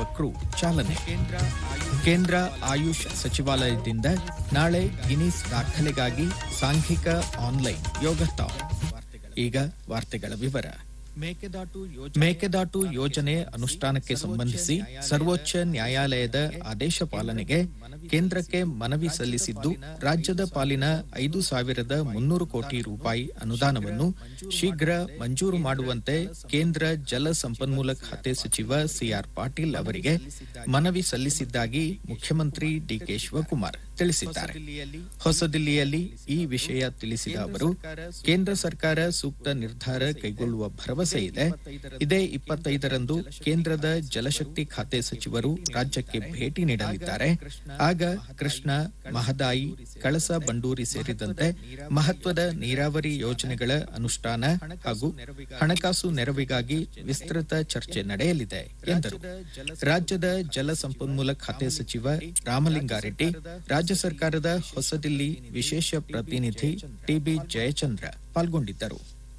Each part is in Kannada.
ಬಕ್ರು ಚಾಲನೆ ಕೇಂದ್ರ ಆಯುಷ್ ಸಚಿವಾಲಯದಿಂದ ನಾಳೆ ಗಿನೀಸ್ ದಾಖಲೆಗಾಗಿ ಸಾಂಘಿಕ ಆನ್ಲೈನ್ ಯೋಗತಾನ್ ಈಗ ವಾರ್ತೆಗಳ ವಿವರ ಮೇಕೆದಾಟು ಯೋಜನೆ ಅನುಷ್ಠಾನಕ್ಕೆ ಸಂಬಂಧಿಸಿ ಸರ್ವೋಚ್ಚ ನ್ಯಾಯಾಲಯದ ಆದೇಶ ಪಾಲನೆಗೆ ಕೇಂದ್ರಕ್ಕೆ ಮನವಿ ಸಲ್ಲಿಸಿದ್ದು ರಾಜ್ಯದ ಪಾಲಿನ ಐದು ಸಾವಿರದ ಮುನ್ನೂರು ಕೋಟಿ ರೂಪಾಯಿ ಅನುದಾನವನ್ನು ಶೀಘ್ರ ಮಂಜೂರು ಮಾಡುವಂತೆ ಕೇಂದ್ರ ಜಲ ಸಂಪನ್ಮೂಲ ಖಾತೆ ಸಚಿವ ಸಿಆರ್ ಪಾಟೀಲ್ ಅವರಿಗೆ ಮನವಿ ಸಲ್ಲಿಸಿದ್ದಾಗಿ ಮುಖ್ಯಮಂತ್ರಿ ಡಿಕೆ ಶಿವಕುಮಾರ್ ತಿಳಿಸಿದ್ದಾರೆ ಹೊಸದಿಲ್ಲಿಯಲ್ಲಿ ಈ ವಿಷಯ ತಿಳಿಸಿದ ಅವರು ಕೇಂದ್ರ ಸರ್ಕಾರ ಸೂಕ್ತ ನಿರ್ಧಾರ ಕೈಗೊಳ್ಳುವ ಭರವಸೆ ಇದೆ ಇದೇ ಇಪ್ಪತ್ತೈದರಂದು ಕೇಂದ್ರದ ಜಲಶಕ್ತಿ ಖಾತೆ ಸಚಿವರು ರಾಜ್ಯಕ್ಕೆ ಭೇಟಿ ನೀಡಲಿದ್ದಾರೆ ಆಗ ಕೃಷ್ಣ ಮಹದಾಯಿ ಕಳಸಾ ಬಂಡೂರಿ ಸೇರಿದಂತೆ ಮಹತ್ವದ ನೀರಾವರಿ ಯೋಜನೆಗಳ ಅನುಷ್ಠಾನ ಹಾಗೂ ಹಣಕಾಸು ನೆರವಿಗಾಗಿ ವಿಸ್ತೃತ ಚರ್ಚೆ ನಡೆಯಲಿದೆ ಎಂದರು ರಾಜ್ಯದ ಜಲ ಸಂಪನ್ಮೂಲ ಖಾತೆ ಸಚಿವ ರಾಮಲಿಂಗಾರೆಡ್ಡಿ ರಾಜ್ಯ ಸರ್ಕಾರದ ಹೊಸದಿಲ್ಲಿ ವಿಶೇಷ ಪ್ರತಿನಿಧಿ ಟಿಬಿ ಜಯಚಂದ್ರ ಪಾಲ್ಗೊಂಡಿದ್ದರು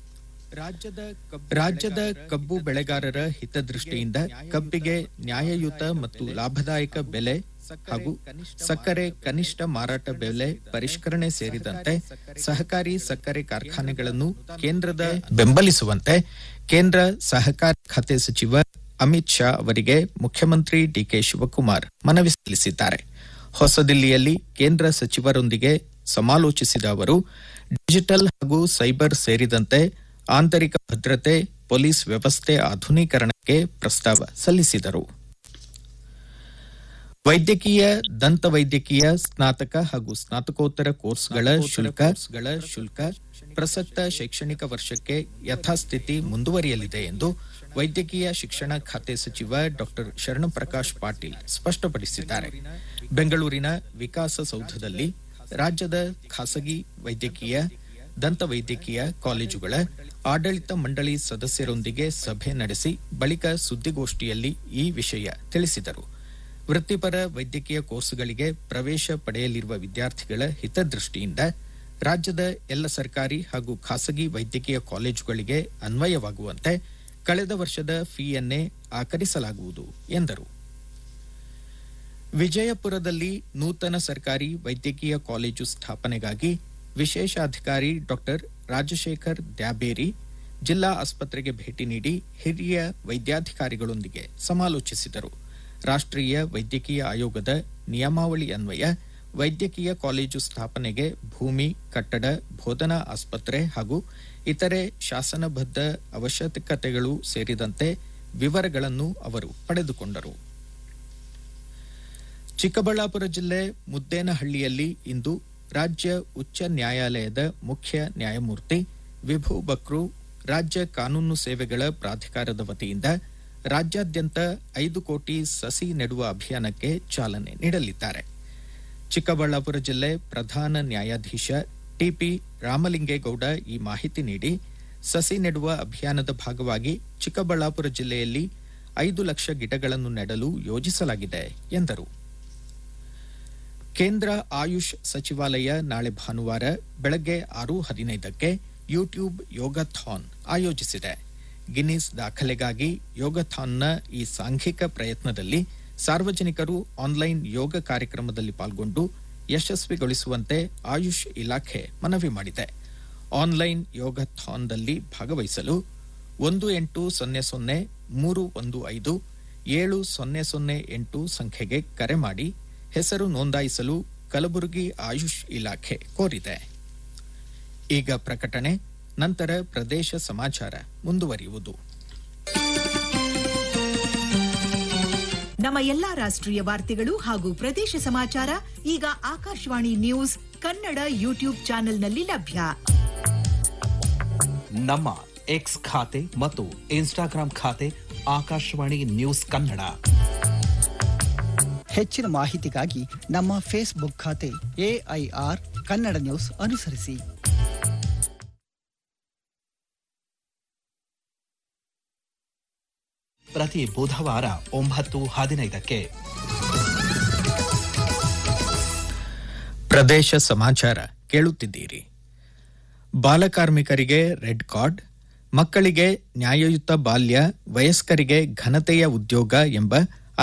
ರಾಜ್ಯದ ಕಬ್ಬು ಬೆಳೆಗಾರರ ಹಿತದೃಷ್ಟಿಯಿಂದ ಕಬ್ಬಿಗೆ ನ್ಯಾಯಯುತ ಮತ್ತು ಲಾಭದಾಯಕ ಬೆಲೆ ಹಾಗೂ ಸಕ್ಕರೆ ಕನಿಷ್ಠ ಮಾರಾಟ ಬೆಲೆ ಪರಿಷ್ಕರಣೆ ಸೇರಿದಂತೆ ಸಹಕಾರಿ ಸಕ್ಕರೆ ಕಾರ್ಖಾನೆಗಳನ್ನು ಕೇಂದ್ರದ ಬೆಂಬಲಿಸುವಂತೆ ಕೇಂದ್ರ ಸಹಕಾರ ಖಾತೆ ಸಚಿವ ಅಮಿತ್ ಶಾ ಅವರಿಗೆ ಮುಖ್ಯಮಂತ್ರಿ ಡಿಕೆ ಶಿವಕುಮಾರ್ ಮನವಿ ಸಲ್ಲಿಸಿದ್ದಾರೆ ಹೊಸದಿಲ್ಲಿಯಲ್ಲಿ ಕೇಂದ್ರ ಸಚಿವರೊಂದಿಗೆ ಸಮಾಲೋಚಿಸಿದ ಅವರು ಡಿಜಿಟಲ್ ಹಾಗೂ ಸೈಬರ್ ಸೇರಿದಂತೆ ಆಂತರಿಕ ಭದ್ರತೆ ಪೊಲೀಸ್ ವ್ಯವಸ್ಥೆ ಆಧುನೀಕರಣಕ್ಕೆ ಪ್ರಸ್ತಾವ ಸಲ್ಲಿಸಿದರು ವೈದ್ಯಕೀಯ ದಂತ ವೈದ್ಯಕೀಯ ಸ್ನಾತಕ ಹಾಗೂ ಸ್ನಾತಕೋತ್ತರ ಕೋರ್ಸ್ಗಳ ಶುಲ್ಕಗಳ ಶುಲ್ಕ ಪ್ರಸಕ್ತ ಶೈಕ್ಷಣಿಕ ವರ್ಷಕ್ಕೆ ಯಥಾಸ್ಥಿತಿ ಮುಂದುವರಿಯಲಿದೆ ಎಂದು ವೈದ್ಯಕೀಯ ಶಿಕ್ಷಣ ಖಾತೆ ಸಚಿವ ಡಾ ಶರಣಪ್ರಕಾಶ್ ಪಾಟೀಲ್ ಸ್ಪಷ್ಟಪಡಿಸಿದ್ದಾರೆ ಬೆಂಗಳೂರಿನ ವಿಕಾಸಸೌಧದಲ್ಲಿ ರಾಜ್ಯದ ಖಾಸಗಿ ವೈದ್ಯಕೀಯ ದಂತ ವೈದ್ಯಕೀಯ ಕಾಲೇಜುಗಳ ಆಡಳಿತ ಮಂಡಳಿ ಸದಸ್ಯರೊಂದಿಗೆ ಸಭೆ ನಡೆಸಿ ಬಳಿಕ ಸುದ್ದಿಗೋಷ್ಠಿಯಲ್ಲಿ ಈ ವಿಷಯ ತಿಳಿಸಿದರು ವೃತ್ತಿಪರ ವೈದ್ಯಕೀಯ ಕೋರ್ಸ್ಗಳಿಗೆ ಪ್ರವೇಶ ಪಡೆಯಲಿರುವ ವಿದ್ಯಾರ್ಥಿಗಳ ಹಿತದೃಷ್ಟಿಯಿಂದ ರಾಜ್ಯದ ಎಲ್ಲ ಸರ್ಕಾರಿ ಹಾಗೂ ಖಾಸಗಿ ವೈದ್ಯಕೀಯ ಕಾಲೇಜುಗಳಿಗೆ ಅನ್ವಯವಾಗುವಂತೆ ಕಳೆದ ವರ್ಷದ ಫೀಯನ್ನೇ ಆಕರಿಸಲಾಗುವುದು ಎಂದರು ವಿಜಯಪುರದಲ್ಲಿ ನೂತನ ಸರ್ಕಾರಿ ವೈದ್ಯಕೀಯ ಕಾಲೇಜು ಸ್ಥಾಪನೆಗಾಗಿ ವಿಶೇಷಾಧಿಕಾರಿ ಡಾಕ್ಟರ್ ರಾಜಶೇಖರ್ ದ್ಯಾಬೇರಿ ಜಿಲ್ಲಾ ಆಸ್ಪತ್ರೆಗೆ ಭೇಟಿ ನೀಡಿ ಹಿರಿಯ ವೈದ್ಯಾಧಿಕಾರಿಗಳೊಂದಿಗೆ ಸಮಾಲೋಚಿಸಿದರು ರಾಷ್ಟ್ರೀಯ ವೈದ್ಯಕೀಯ ಆಯೋಗದ ನಿಯಮಾವಳಿ ಅನ್ವಯ ವೈದ್ಯಕೀಯ ಕಾಲೇಜು ಸ್ಥಾಪನೆಗೆ ಭೂಮಿ ಕಟ್ಟಡ ಬೋಧನಾ ಆಸ್ಪತ್ರೆ ಹಾಗೂ ಇತರೆ ಶಾಸನಬದ್ಧ ಅವಶ್ಯಕತೆಗಳು ಸೇರಿದಂತೆ ವಿವರಗಳನ್ನು ಅವರು ಪಡೆದುಕೊಂಡರು ಚಿಕ್ಕಬಳ್ಳಾಪುರ ಜಿಲ್ಲೆ ಮುದ್ದೇನಹಳ್ಳಿಯಲ್ಲಿ ಇಂದು ರಾಜ್ಯ ಉಚ್ಚ ನ್ಯಾಯಾಲಯದ ಮುಖ್ಯ ನ್ಯಾಯಮೂರ್ತಿ ವಿಭು ಬಕ್ರು ರಾಜ್ಯ ಕಾನೂನು ಸೇವೆಗಳ ಪ್ರಾಧಿಕಾರದ ವತಿಯಿಂದ ರಾಜ್ಯಾದ್ಯಂತ ಐದು ಕೋಟಿ ಸಸಿ ನೆಡುವ ಅಭಿಯಾನಕ್ಕೆ ಚಾಲನೆ ನೀಡಲಿದ್ದಾರೆ ಚಿಕ್ಕಬಳ್ಳಾಪುರ ಜಿಲ್ಲೆ ಪ್ರಧಾನ ನ್ಯಾಯಾಧೀಶ ಟಿಪಿ ರಾಮಲಿಂಗೇಗೌಡ ಈ ಮಾಹಿತಿ ನೀಡಿ ಸಸಿ ನೆಡುವ ಅಭಿಯಾನದ ಭಾಗವಾಗಿ ಚಿಕ್ಕಬಳ್ಳಾಪುರ ಜಿಲ್ಲೆಯಲ್ಲಿ ಐದು ಲಕ್ಷ ಗಿಡಗಳನ್ನು ನೆಡಲು ಯೋಜಿಸಲಾಗಿದೆ ಎಂದರು ಕೇಂದ್ರ ಆಯುಷ್ ಸಚಿವಾಲಯ ನಾಳೆ ಭಾನುವಾರ ಬೆಳಗ್ಗೆ ಆರು ಹದಿನೈದಕ್ಕೆ ಯೂಟ್ಯೂಬ್ ಯೋಗಥಾನ್ ಆಯೋಜಿಸಿದೆ ಗಿನ್ನಿಸ್ ದಾಖಲೆಗಾಗಿ ಯೋಗಥಾನ್ನ ಈ ಸಾಂಘಿಕ ಪ್ರಯತ್ನದಲ್ಲಿ ಸಾರ್ವಜನಿಕರು ಆನ್ಲೈನ್ ಯೋಗ ಕಾರ್ಯಕ್ರಮದಲ್ಲಿ ಪಾಲ್ಗೊಂಡು ಯಶಸ್ವಿಗೊಳಿಸುವಂತೆ ಆಯುಷ್ ಇಲಾಖೆ ಮನವಿ ಮಾಡಿದೆ ಆನ್ಲೈನ್ ಯೋಗಥಾನ್ದಲ್ಲಿ ಭಾಗವಹಿಸಲು ಒಂದು ಎಂಟು ಸೊನ್ನೆ ಸೊನ್ನೆ ಮೂರು ಒಂದು ಐದು ಏಳು ಸೊನ್ನೆ ಸೊನ್ನೆ ಎಂಟು ಸಂಖ್ಯೆಗೆ ಕರೆ ಮಾಡಿ ಹೆಸರು ನೋಂದಾಯಿಸಲು ಕಲಬುರಗಿ ಆಯುಷ್ ಇಲಾಖೆ ಕೋರಿದೆ ಈಗ ಪ್ರಕಟಣೆ ನಂತರ ಪ್ರದೇಶ ಸಮಾಚಾರ ಮುಂದುವರಿಯುವುದು ನಮ್ಮ ಎಲ್ಲಾ ರಾಷ್ಟ್ರೀಯ ವಾರ್ತೆಗಳು ಹಾಗೂ ಪ್ರದೇಶ ಸಮಾಚಾರ ಈಗ ಆಕಾಶವಾಣಿ ನ್ಯೂಸ್ ಕನ್ನಡ ಯೂಟ್ಯೂಬ್ ಚಾನೆಲ್ನಲ್ಲಿ ಲಭ್ಯ ನಮ್ಮ ಎಕ್ಸ್ ಖಾತೆ ಮತ್ತು ಇನ್ಸ್ಟಾಗ್ರಾಂ ಖಾತೆ ಆಕಾಶವಾಣಿ ನ್ಯೂಸ್ ಕನ್ನಡ ಹೆಚ್ಚಿನ ಮಾಹಿತಿಗಾಗಿ ನಮ್ಮ ಫೇಸ್ಬುಕ್ ಖಾತೆ ಎಐಆರ್ ಕನ್ನಡ ನ್ಯೂಸ್ ಅನುಸರಿಸಿ ಪ್ರತಿ ಬುಧವಾರ ಒಂಬತ್ತು ಹದಿನೈದಕ್ಕೆ ಪ್ರದೇಶ ಸಮಾಚಾರ ಕೇಳುತ್ತಿದ್ದೀರಿ ಬಾಲಕಾರ್ಮಿಕರಿಗೆ ರೆಡ್ ಕಾರ್ಡ್ ಮಕ್ಕಳಿಗೆ ನ್ಯಾಯಯುತ ಬಾಲ್ಯ ವಯಸ್ಕರಿಗೆ ಘನತೆಯ ಉದ್ಯೋಗ ಎಂಬ